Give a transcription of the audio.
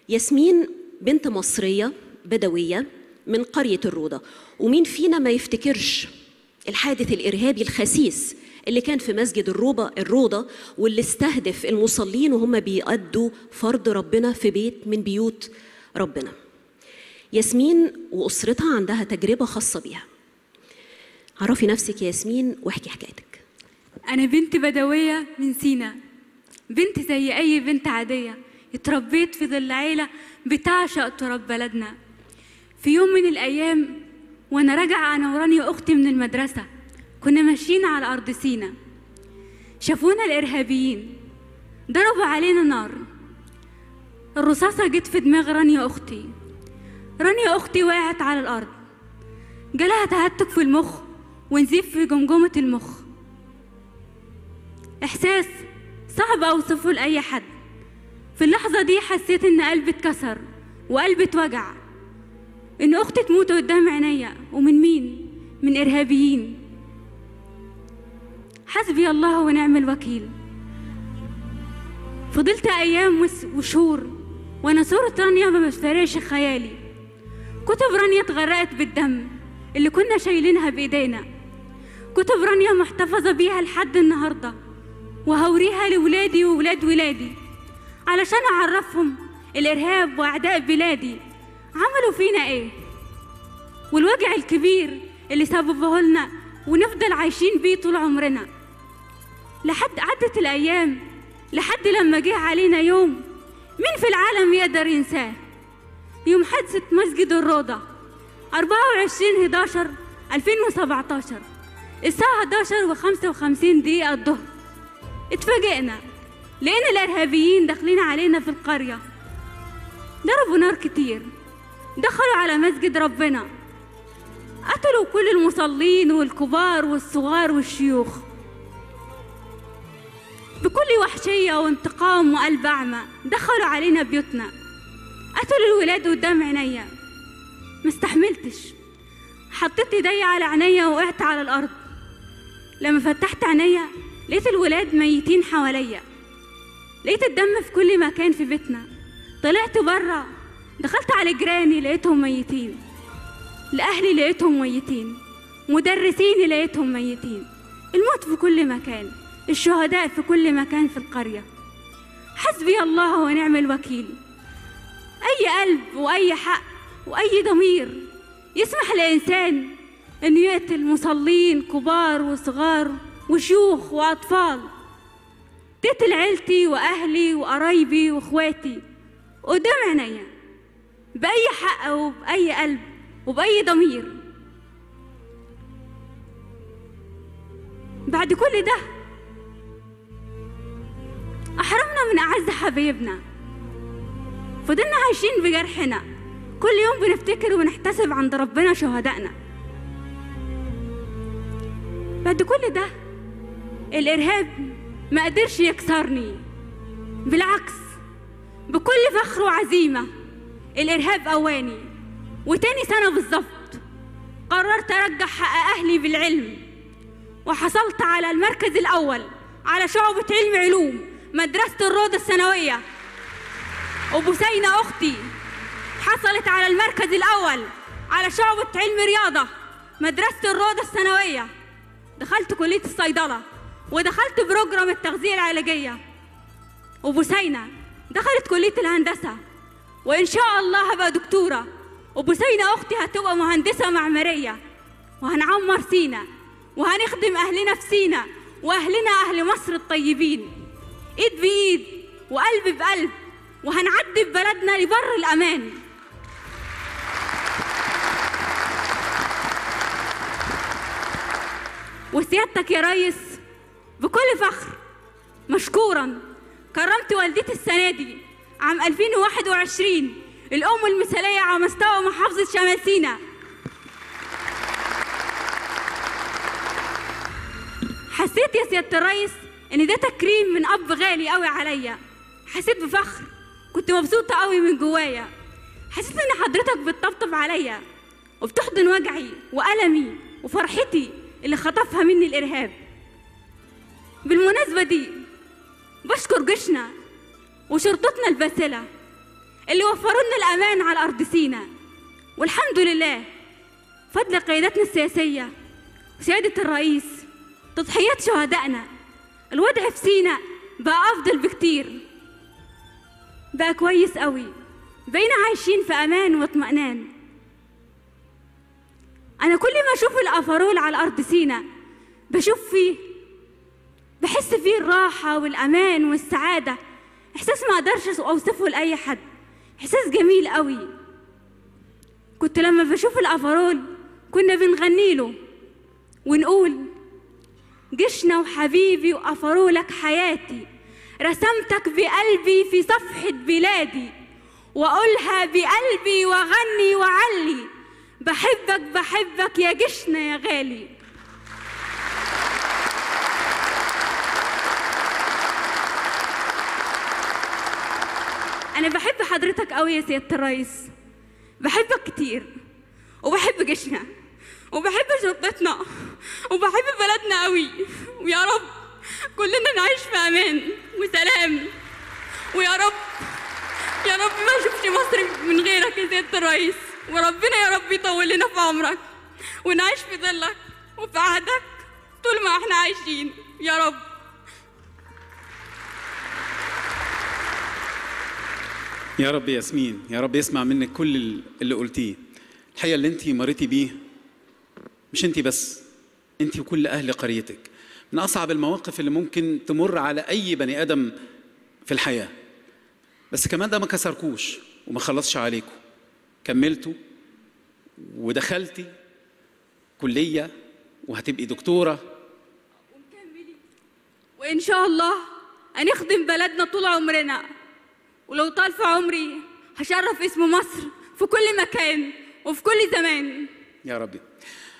ياسمين بنت مصرية بدوية من قرية الروضة ومين فينا ما يفتكرش الحادث الإرهابي الخسيس اللي كان في مسجد الروضة الروضة واللي استهدف المصلين وهم بيأدوا فرض ربنا في بيت من بيوت ربنا ياسمين وأسرتها عندها تجربة خاصة بيها عرفي نفسك يا ياسمين واحكي حكايتك أنا بنت بدوية من سينا بنت زي أي بنت عادية اتربيت في ظل عيلة بتعشق تراب بلدنا في يوم من الأيام وأنا راجعة أنا ورانيا أختي من المدرسة كنا ماشيين على أرض سينا شافونا الإرهابيين ضربوا علينا نار الرصاصة جت في دماغ رانيا أختي رانيا أختي وقعت على الأرض جالها تهتك في المخ ونزيف في جمجمة المخ إحساس صعب أوصفه لأي حد في اللحظة دي حسيت إن قلبي اتكسر وقلبي اتوجع إن أختي تموت قدام عينيا ومن مين؟ من إرهابيين حسبي الله ونعم الوكيل فضلت أيام وس- وشهور وأنا صورة رانيا ما بتفارقش خيالي كتب رانيا اتغرقت بالدم اللي كنا شايلينها بإيدينا كتب رانيا محتفظة بيها لحد النهاردة وهوريها لولادي وولاد ولادي علشان أعرفهم الإرهاب وأعداء بلادي عملوا فينا إيه والوجع الكبير اللي سببه لنا ونفضل عايشين بيه طول عمرنا لحد عدت الأيام لحد لما جه علينا يوم مين في العالم يقدر ينساه يوم حادثة مسجد الروضة 24 11 2017 الساعة 11 و55 دقيقة الظهر اتفاجئنا لقينا الإرهابيين داخلين علينا في القرية ضربوا نار كتير دخلوا على مسجد ربنا قتلوا كل المصلين والكبار والصغار والشيوخ بكل وحشية وانتقام وقلب أعمى دخلوا علينا بيوتنا قتلوا الولاد قدام عينيا مستحملتش حطيت ايدي على عينيا وقعت على الأرض لما فتحت عينيا لقيت الولاد ميتين حواليا لقيت الدم في كل مكان في بيتنا طلعت برا دخلت على جيراني لقيتهم ميتين لأهلي لقيتهم ميتين مدرسيني لقيتهم ميتين الموت في كل مكان الشهداء في كل مكان في القرية حسبي الله ونعم الوكيل أي قلب وأي حق وأي ضمير يسمح لإنسان إنه يقتل مصلين كبار وصغار وشيوخ وأطفال تقتل عيلتي وأهلي وقرايبي وإخواتي قدام عينيا بأي حق وبأي قلب وبأي ضمير بعد كل ده أحرمنا من أعز حبايبنا فضلنا عايشين بجرحنا كل يوم بنفتكر ونحتسب عند ربنا شهدائنا بعد كل ده الإرهاب ما قدرش يكسرني بالعكس بكل فخر وعزيمة الإرهاب أواني وتاني سنة بالظبط قررت أرجع حق أهلي بالعلم وحصلت على المركز الأول على شعبة علم علوم مدرسة الروضة الثانوية وبسينة أختي حصلت على المركز الأول على شعبة علم رياضة مدرسة الروضة الثانوية دخلت كلية الصيدلة ودخلت بروجرام التغذية العلاجية وبسينة دخلت كلية الهندسة وإن شاء الله هبقى دكتورة وبسينة أختي هتبقى مهندسة معمارية وهنعمر سينا وهنخدم أهلنا في سينا وأهلنا أهل مصر الطيبين إيد بإيد وقلب بقلب وهنعدي ببلدنا لبر الأمان وسيادتك يا ريس بكل فخر مشكورا كرمت والدتي السنة دي عام 2021 الأم المثالية على مستوى محافظة شمال سيناء حسيت يا سيادة الريس إن ده تكريم من أب غالي قوي عليا حسيت بفخر كنت مبسوطة قوي من جوايا حسيت إن حضرتك بتطبطب عليا وبتحضن وجعي وألمي وفرحتي اللي خطفها مني الإرهاب بالمناسبة دي بشكر جيشنا وشرطتنا الباسلة اللي وفروا لنا الأمان على أرض سيناء والحمد لله فضل قيادتنا السياسية وسيادة الرئيس تضحيات شهدائنا الوضع في سيناء بقى أفضل بكتير بقى كويس قوي بقينا عايشين في أمان واطمئنان أنا كل ما أشوف الأفرول على أرض سيناء بشوف فيه بحس فيه الراحة والأمان والسعادة إحساس ما أقدرش أوصفه لأي حد إحساس جميل قوي كنت لما بشوف الأفرول كنا بنغني له ونقول جشنا وحبيبي وأفرولك حياتي رسمتك بقلبي في صفحة بلادي وأقولها بقلبي وأغني وأعلي بحبك بحبك يا جشنا يا غالي أنا بحب حضرتك أوي يا سيادة الرئيس بحبك كتير وبحب جيشنا وبحب شرطتنا وبحب بلدنا قوي ويا رب كلنا نعيش في امان وسلام ويا رب يا رب ما اشوفش مصر من غيرك يا سياده الرئيس وربنا يا رب يطول لنا في عمرك ونعيش في ظلك وفي عهدك طول ما احنا عايشين يا رب يا رب ياسمين يا رب يسمع منك كل اللي قلتيه الحقيقه اللي انت مريتي بيه مش انت بس انت وكل اهل قريتك من اصعب المواقف اللي ممكن تمر على اي بني ادم في الحياه بس كمان ده ما كسركوش وما خلصش عليكم كملتوا ودخلتي كليه وهتبقي دكتوره وإن شاء الله هنخدم بلدنا طول عمرنا ولو طال في عمري هشرف اسم مصر في كل مكان وفي كل زمان يا ربي